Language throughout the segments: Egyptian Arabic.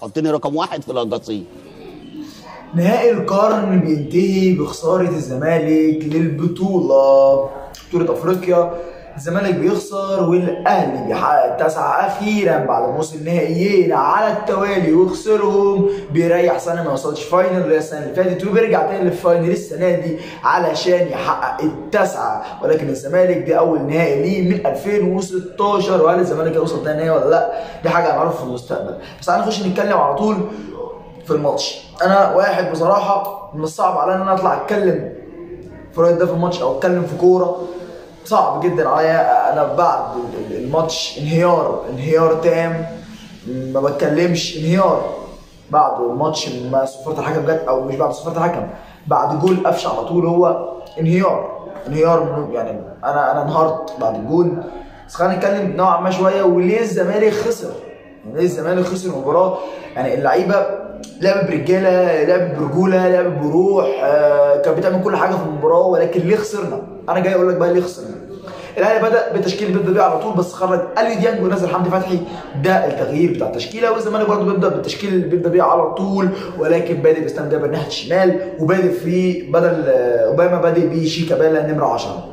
حطني رقم واحد في القصيم نهائي القرن بينتهي بخسارة الزمالك للبطولة بطولة أفريقيا الزمالك بيخسر والأهلي بيحقق التاسعة أخيرا بعد ما وصل نهائيين على التوالي وخسرهم بيريح سنة ما وصلش فاينل اللي هي السنة اللي فاتت وبيرجع تاني للفاينل السنة دي علشان يحقق التاسعة ولكن الزمالك دي أول نهائي ليه من 2016 وهل الزمالك هيوصل تاني نهائي ولا لأ دي حاجة هنعرفها في المستقبل بس تعالى نخش نتكلم على طول في الماتش انا واحد بصراحه من الصعب عليا ان انا اطلع اتكلم في رايي ده في الماتش او اتكلم في كوره صعب جدا عليا انا بعد الماتش انهيار انهيار تام ما بتكلمش انهيار بعد الماتش ما صفرت الحكم جت او مش بعد صفرت الحكم بعد جول قفش على طول هو انهيار انهيار من- يعني انا انا انهارت بعد الجول بس خلينا نتكلم نوعا ما شويه وليه الزمالك خسر يعني ليه الزمالك خسر المباراه يعني اللعيبه لعب برجاله لعب برجوله لعب بروح آه كان بتعمل كل حاجه في المباراه ولكن ليه خسرنا؟ انا جاي اقول لك بقى ليه خسرنا. الاهلي بدا بتشكيل بيبدا بيه على طول بس خرج اليو ديانج ونزل حمدي فتحي ده التغيير بتاع التشكيله والزمالك برضه بيبدا بالتشكيل اللي بيبدا بيه على طول ولكن بادئ باسلام جابر ناحيه الشمال وبادئ في بدل آه، اوباما بادئ بشيكابالا نمره 10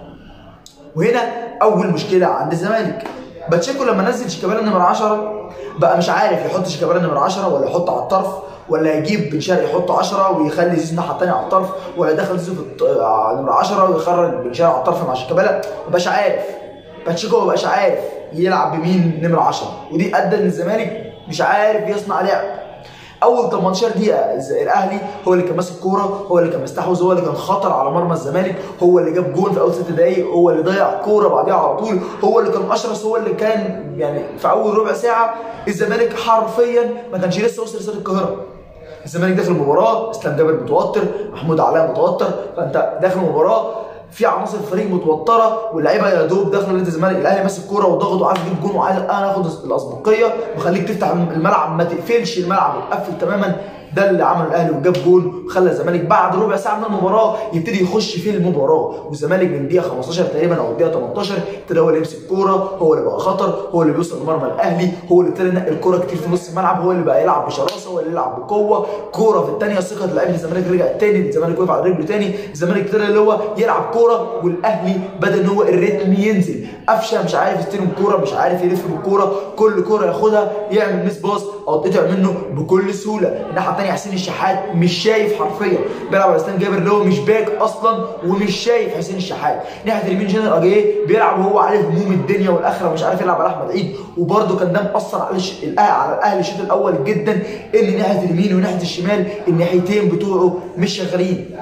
وهنا اول مشكله عند الزمالك باتشيكو لما نزل شيكابالا نمره 10 بقى مش عارف يحط شيكابالا نمره 10 ولا يحطه على الطرف ولا يجيب بن شرقي يحطه 10 ويخلي زيزو الناحيه الثانيه على الطرف ولا يدخل زيزو في الط- على نمره 10 ويخرج بن شرقي على الطرف مع شيكابالا ما بقاش عارف باتشيكو ما بقاش عارف يلعب بمين نمره 10 ودي ادى ان الزمالك مش عارف يصنع لعب اول 18 دقيقه الز- الاهلي هو اللي كان ماسك كوره هو اللي كان مستحوذ هو اللي كان خطر على مرمى الزمالك هو اللي جاب جون في اول ست دقايق هو اللي ضيع كوره بعديها على طول هو اللي كان اشرس هو اللي كان يعني في اول ربع ساعه الزمالك حرفيا ما كانش لسه وصل استاد القاهره الزمالك داخل المباراه اسلام جابر متوتر محمود علاء متوتر فانت داخل المباراه في عناصر الفريق متوتره واللعيبه يا دوب داخل نادي الزمالك الاهلي ماسك كوره وضغط وعايز يجيب جون وعايز انا اخد الاسبقيه وخليك تفتح الملعب ما تقفلش الملعب وتقفل تماما ده اللي عمله الاهلي وجاب جون وخلى الزمالك بعد ربع ساعه من المباراه يبتدي يخش في المباراه والزمالك من دقيقه 15 تقريبا او الدقيقه 18 ابتدى هو اللي يمسك الكوره هو اللي بقى خطر هو اللي بيوصل لمرمى الاهلي هو اللي ابتدى ينقل الكوره كتير في نص الملعب هو اللي بقى يلعب بشراسه هو اللي يلعب بقوه كوره في الثانيه ثقه لعيبه الزمالك رجعت تاني الزمالك وقف على رجله تاني الزمالك ابتدى اللي هو يلعب كوره والاهلي بدا ان هو الريتم ينزل قفشه مش عارف يستلم الكوره مش عارف يلف بالكوره كل كوره ياخدها يعمل ميس باص او تقطع منه بكل سهوله الناحيه الثانيه حسين الشحات مش شايف حرفيا بيلعب على اسلام جابر اللي هو مش باك اصلا ومش شايف حسين الشحات ناحيه اليمين جنرال اجايه بيلعب وهو عليه هموم الدنيا والاخره ومش عارف يلعب على احمد عيد وبرده كان ده مأثر على الش... الأه- على الاهلي الشوط الاول جدا ان ناحيه اليمين وناحيه الشمال الناحيتين بتوعه مش شغالين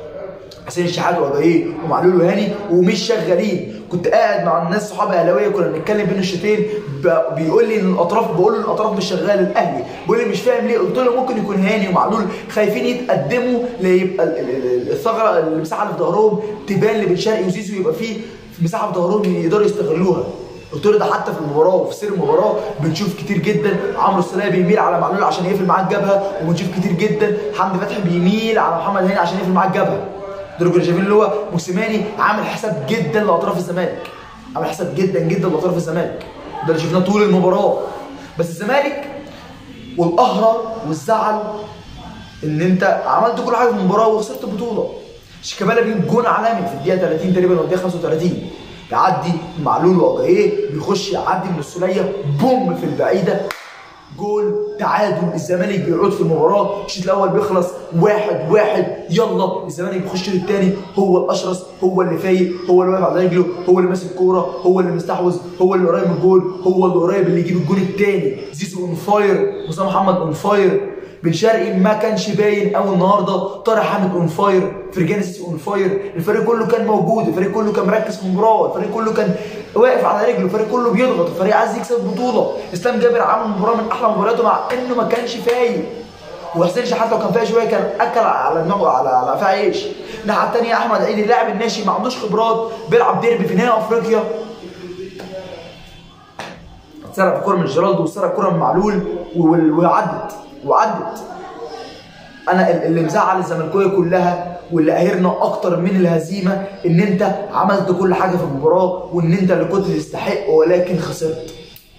حسين الشحات وجايه ومعلول وهاني ومش شغالين كنت قاعد مع الناس صحابي اهلاويه كنا بنتكلم بين الشوطين ب- بيقول لي ان الاطراف بقول له الاطراف مش شغاله الاهلي بيقول لي مش فاهم ليه قلت له ممكن يكون هاني ومعلول خايفين يتقدموا ليبقى ال- ال- ال- الثغره المساحه اللي في ظهرهم تبان لبن شرقي وزيزو يبقى فيه مساحه في ظهرهم يقدروا يستغلوها قلت له ده حتى في المباراه وفي سير المباراه بنشوف كتير جدا عمرو السوليه بيميل على معلول عشان يقفل معاه الجبهه وبنشوف كتير جدا حمدي فتحي بيميل على محمد هاني عشان يقفل معاه الجبهه دول كنا شايفين اللي هو موسيماني عامل حساب جدا لاطراف الزمالك عامل حساب جدا جدا لاطراف الزمالك ده اللي شفناه طول المباراه بس الزمالك والقهره والزعل ان انت عملت كل حاجه في المباراه وخسرت البطوله شيكابالا بيجيب جون عالمي في الدقيقه 30 تقريبا او الدقيقه 35 يعدي معلول وجايه بيخش يعدي من السوليه بوم في البعيده جول تعادل الزمالك بيعود في المباراه الشوط الاول بيخلص واحد واحد يلا الزمالك بيخش الشوط الثاني هو الاشرس هو اللي فايق هو اللي واقف على رجله هو اللي ماسك الكوره هو اللي مستحوذ هو اللي قريب من الجول هو اللي قريب اللي يجيب الجول الثاني زيزو اون فاير مصطفى محمد اون فاير بن شرقي ما كانش باين قوي النهارده طارق حامد اون فاير فرجاني سيسي اون فاير الفريق كله كان موجود الفريق كله كان مركز في المباراه الفريق كله كان واقف على رجله الفريق كله بيضغط الفريق عايز يكسب البطوله اسلام جابر عمل مباراه من احلى مبارياته مع انه ما كانش فايق وحسين شحات لو كان فايق شويه كان اكل على دماغه على على قفاه عيش الناحيه الثانيه احمد عيد اللاعب الناشئ ما عندوش خبرات بيلعب ديربي في نهائي افريقيا اتسرق الكوره من جيرالدو واتسرق الكوره من معلول وال- وعدت وعدت انا ال- اللي مزعل الزملكاويه كلها واللي قاهرنا اكتر من الهزيمه ان انت عملت كل حاجه في المباراه وان انت اللي كنت تستحق ولكن خسرت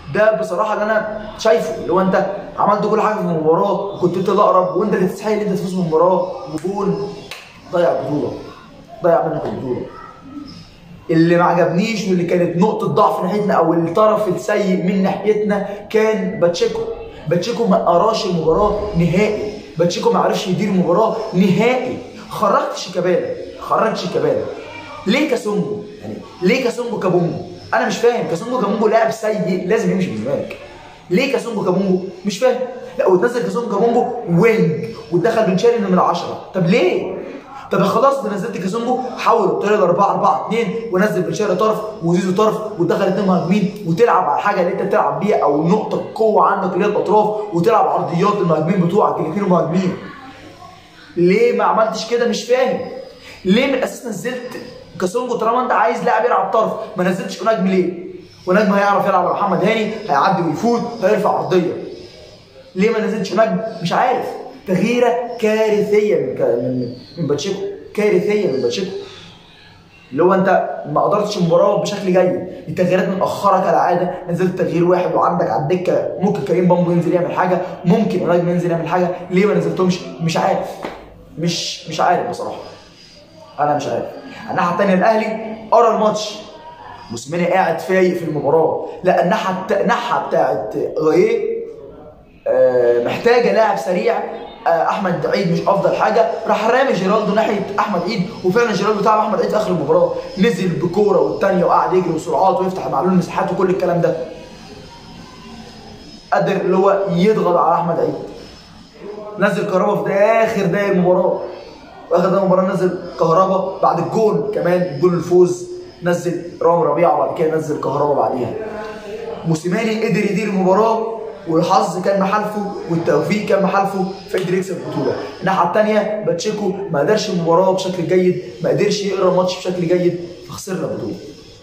ده بصراحه اللي انا شايفه اللي هو انت عملت كل حاجه في المباراه وكنت انت الاقرب وانت اللي تستحق ان انت تفوز بالمباراه وجول ضيع بطوله ضيع منك البطوله اللي ما عجبنيش واللي كانت نقطه ضعف ناحيتنا او الطرف السيء من ناحيتنا كان باتشيكو باتشيكو ما قراش المباراه نهائي باتشيكو ما عرفش يدير المباراه نهائي خرجت شيكابالا خرجت شيكابالا ليه كاسونجو يعني ليه كاسونجو كابونجو انا مش فاهم كاسونجو كابونجو لاعب سيء لازم يمشي من الزمالك ليه كاسونجو كابونجو مش فاهم لا وتنزل كاسونجو كابونجو وينج وتدخل بن شرقي من العشرة طب ليه طب خلاص ده نزلت كاسونجو حول الطريقه 4 4 2 ونزل بن شرقي طرف وزيزو طرف وتدخل اثنين مهاجمين وتلعب على الحاجه اللي انت بتلعب بيها او نقطه قوه عندك اللي هي الاطراف وتلعب عرضيات المهاجمين بتوعك الاثنين مهاجمين ليه ما عملتش كده مش فاهم ليه من الاساس نزلت كاسونجو طالما انت عايز لاعب يلعب طرف ما نزلتش نجم ليه ونجم هيعرف يلعب على محمد هاني هيعدي ويفوت هيرفع عرضيه ليه ما نزلتش نجم مش عارف تغييره كارثيه من كا- من من باتشيكو كارثيه من باتشيكو اللي هو انت ما قدرتش المباراه بشكل جيد التغييرات متاخره كالعاده نزلت تغيير واحد وعندك على الدكه ممكن كريم بامبو ينزل يعمل حاجه ممكن نجم ينزل يعمل حاجه ليه ما نزلتهمش مش عارف مش مش عارف بصراحه انا مش عارف الناحيه الثانيه الاهلي قرا الماتش موسيماني قاعد فايق في المباراه لا الناحيه الت- الناحيه بتاعت غايه آه، محتاجه لاعب سريع آه، احمد عيد مش افضل حاجه راح رامي جيرالدو ناحيه احمد عيد وفعلا جيرالدو تعب احمد عيد في اخر المباراه نزل بكوره والثانيه وقعد يجري وسرعات ويفتح معلول مساحات وكل الكلام ده قدر اللي هو يضغط على احمد عيد نزل كهربا في اخر دقايق المباراه واخر دقايق المباراه نزل كهربا بعد الجول كمان جول الفوز نزل رامي ربيعه وبعد كده نزل كهربا بعديها موسيماني قدر يدير المباراه والحظ كان محالفه والتوفيق كان محالفه فقدر يكسب البطوله الناحيه الثانيه باتشيكو ما قدرش المباراه بشكل جيد ما قدرش يقرا الماتش بشكل جيد فخسرنا البطوله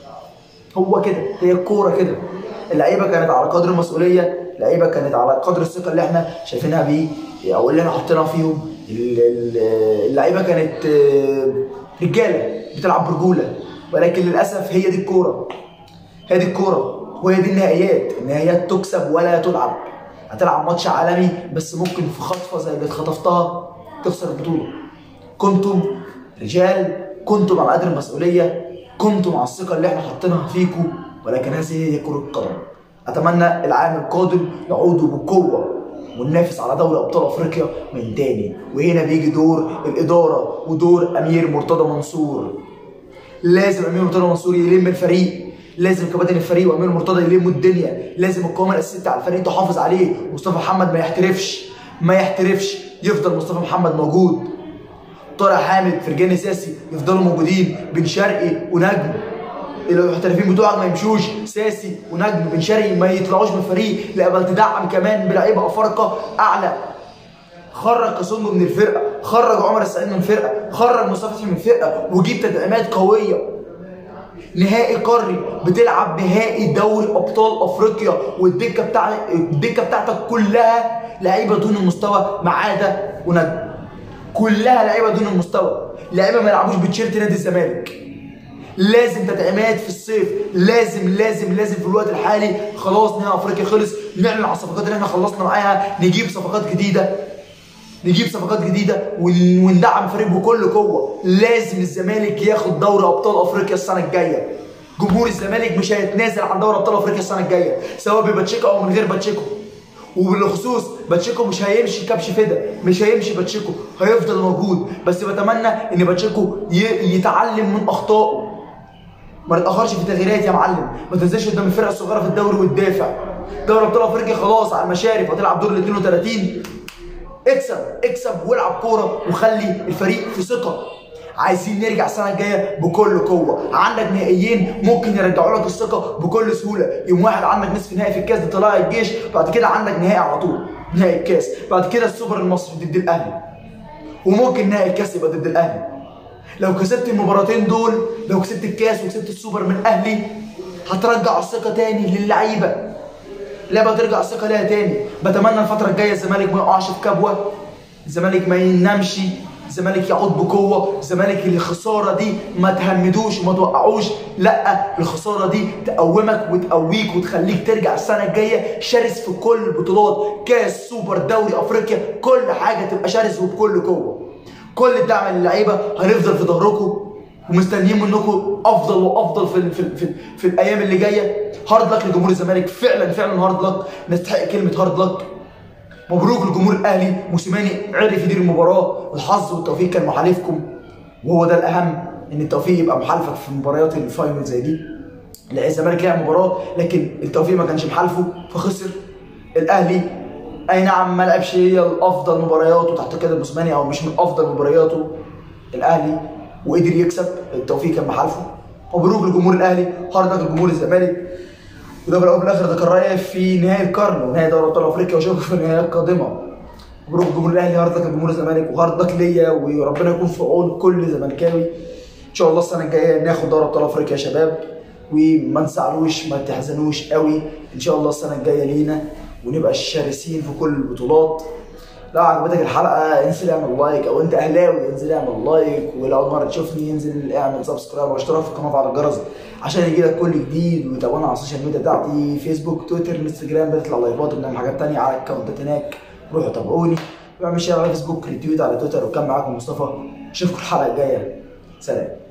هو كده هي الكوره كده اللعيبه كانت على قدر المسؤوليه اللعيبه كانت على قدر الثقه اللي احنا شايفينها بيه او اللي احنا حاطينها فيهم ال- ال- اللعيبه كانت آه، رجاله بتلعب برجوله ولكن للاسف هي دي الكوره هي دي الكوره وهي دي النهائيات النهائيات تكسب ولا تلعب هتلعب ماتش عالمي بس ممكن في خطفه زي اللي اتخطفتها تخسر البطوله كنتم رجال كنتم على قدر المسؤوليه كنتم على الثقه اللي احنا حاطينها فيكم ولكن هذه هي كره القدم اتمنى العام القادم نعودوا بقوه وننافس على دوري ابطال افريقيا من تاني وهنا بيجي دور الاداره ودور امير مرتضى منصور لازم امير مرتضى منصور يلم الفريق لازم كباتن الفريق وامير مرتضى يلموا الدنيا لازم القوامه الاساسيه على الفريق تحافظ عليه مصطفى محمد ما يحترفش ما يحترفش يفضل مصطفى محمد موجود طارق حامد فرجاني ساسي يفضلوا موجودين بن شرقي ونجم المحترفين بتوعك ما يمشوش ساسي ونجم بن شرقي ما يطلعوش من الفريق لا بل تدعم كمان بلعيبه افارقه اعلى خرج كاسونجو من الفرقه خرج عمر السعيد من الفرقه خرج مصطفى فتحي من الفرقه وجيب تدعيمات قويه نهائي قاري بتلعب نهائي دوري ابطال افريقيا والدكه بتاع الدكه بتاعتك كلها لعيبه دون المستوى ما عدا ونجم كلها لعيبه دون المستوى لعيبه ما يلعبوش بتيشيرت نادي الزمالك لازم تدعيمات في الصيف لازم لازم لازم في الوقت الحالي خلاص نهائي افريقيا خلص نعلن على الصفقات اللي احنا خلصنا معاها نجيب صفقات جديده نجيب صفقات جديده ون- وندعم الفريق بكل قوه لازم الزمالك ياخد دوري ابطال افريقيا السنه الجايه جمهور الزمالك مش هيتنازل عن دوري ابطال افريقيا السنه الجايه سواء بباتشيكو او من غير باتشيكو وبالخصوص باتشيكو مش هيمشي كبش فدا مش هيمشي باتشيكو هيفضل موجود بس بتمنى ان باتشيكو ي- يتعلم من اخطائه ما تتاخرش في التغييرات يا معلم ما تنزلش قدام الفرقه الصغيره في الدوري وتدافع دوري ابطال افريقيا خلاص على المشارف هتلعب دور ال 32 اكسب اكسب والعب كوره وخلي الفريق في ثقه عايزين نرجع السنه الجايه بكل قوه عندك نهائيين ممكن يرجعوا لك الثقه بكل سهوله يوم واحد عندك نصف نهائي في الكاس ضد طلائع الجيش بعد كده عندك نهائي على طول نهائي الكاس بعد كده السوبر المصري ضد الاهلي وممكن نهائي الكاس يبقى ضد الاهلي لو كسبت المباراتين دول لو كسبت الكاس وكسبت السوبر من الاهلي هترجع الثقه تاني للعيبه اللعبه ترجع الثقه ليها تاني بتمنى الفتره الجايه الزمالك ما يقعش في كبوه الزمالك ما ينامش الزمالك يعود بقوه الزمالك الخساره دي ما تهمدوش وما توقعوش لا الخساره دي تقومك وتقويك وتخليك ترجع السنه الجايه شرس في كل البطولات كاس سوبر دوري افريقيا كل حاجه تبقى شرس وبكل قوه كل الدعم للعيبه هنفضل في ظهركم ومستنيين منكم افضل وافضل في ال في, ال في, ال في الايام اللي جايه هارد لك لجمهور الزمالك فعلا فعلا هارد لك نستحق كلمه هارد لك مبروك للجمهور الاهلي موسيماني عرف يدير المباراه الحظ والتوفيق كان محالفكم وهو ده الاهم ان التوفيق يبقى محالفك في مباريات الفاينل زي دي لا الزمالك لعب مباراه لكن التوفيق ما كانش محالفه فخسر الاهلي اي نعم ما لعبش هي الافضل مبارياته تحت قياده موسيماني او مش من افضل مبارياته الاهلي وقدر يكسب التوفيق كان محالفه مبروك لجمهور الاهلي هارد لك لجمهور الزمالك وده في الاول وفي الاخر ده كان رايح في نهائي القرن ونهائي دوري ابطال افريقيا واشوفكم في النهائيات القادمه مبروك جمهور الاهلي هارد لك لجمهور الزمالك وهارد لك ليا وربنا يكون في عون كل زملكاوي ان شاء الله السنه الجايه ناخد دوري ابطال افريقيا يا شباب وما نزعلوش ما تحزنوش قوي ان شاء الله السنه الجايه لينا ونبقى شرسين في كل البطولات لو عجبتك الحلقه انزل اعمل لايك او انت اهلاوي انزل اعمل لايك ولو اول مره تشوفني انزل اعمل سبسكرايب واشترك في القناه وفعل الجرس عشان يجيلك كل جديد وتابعونا على السوشيال ميديا بتاعتي فيسبوك تويتر انستجرام بنطلع لايفات وبنعمل حاجات تانية على الكونتات هناك روحوا تابعوني واعمل شير على فيسبوك ريتويت على تويتر وكان معاكم مصطفى اشوفكم الحلقه الجايه سلام